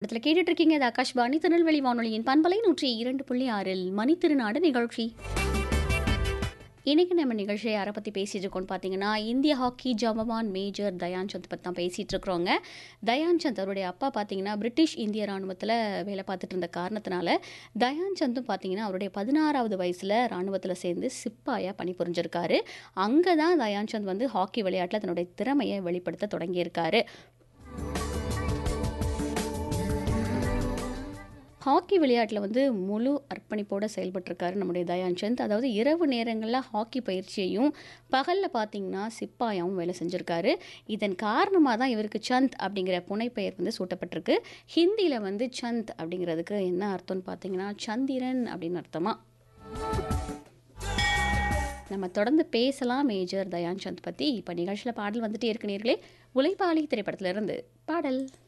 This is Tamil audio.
இடத்துல கேட்டுட்டு இருக்கீங்க இது ஆகாஷ்வாணி திருநெல்வேலி வானொலியின் பண்பலை நூற்றி இரண்டு புள்ளி ஆறில் மணித்திருநாடு நிகழ்ச்சி இன்னைக்கு நம்ம நிகழ்ச்சியை யாரை பற்றி பேசிட்டு இருக்கோம்னு பார்த்தீங்கன்னா இந்திய ஹாக்கி ஜாம்பவான் மேஜர் தயான் சந்த் பற்றி தான் பேசிகிட்டு இருக்கிறோங்க தயான் சந்த் அவருடைய அப்பா பார்த்தீங்கன்னா பிரிட்டிஷ் இந்திய ராணுவத்தில் வேலை பார்த்துட்டு இருந்த காரணத்தினால தயான் சந்தும் பார்த்தீங்கன்னா அவருடைய பதினாறாவது வயசில் ராணுவத்தில் சேர்ந்து சிப்பாயாக பணிபுரிஞ்சிருக்காரு அங்கே தான் தயான் சந்த் வந்து ஹாக்கி விளையாட்டில் தன்னுடைய திறமையை வெளிப்படுத்த தொடங்கியிருக்காரு ஹாக்கி விளையாட்டில் வந்து முழு அர்ப்பணிப்போடு செயல்பட்டிருக்காரு நம்முடைய தயான் சந்த் அதாவது இரவு நேரங்களில் ஹாக்கி பயிற்சியையும் பகலில் பார்த்தீங்கன்னா சிப்பாயாவும் வேலை செஞ்சுருக்காரு இதன் காரணமாக தான் இவருக்கு சந்த் அப்படிங்கிற புனைப்பெயர் வந்து சூட்டப்பட்டிருக்கு ஹிந்தியில் வந்து சந்த் அப்படிங்கிறதுக்கு என்ன அர்த்தம்னு பார்த்தீங்கன்னா சந்திரன் அப்படின்னு அர்த்தமா நம்ம தொடர்ந்து பேசலாம் மேஜர் தயான் சந்த் பற்றி இப்போ நிகழ்ச்சியில் பாடல் வந்துட்டே இருக்கு நேர்களே உழைப்பாளி திரைப்படத்திலிருந்து பாடல்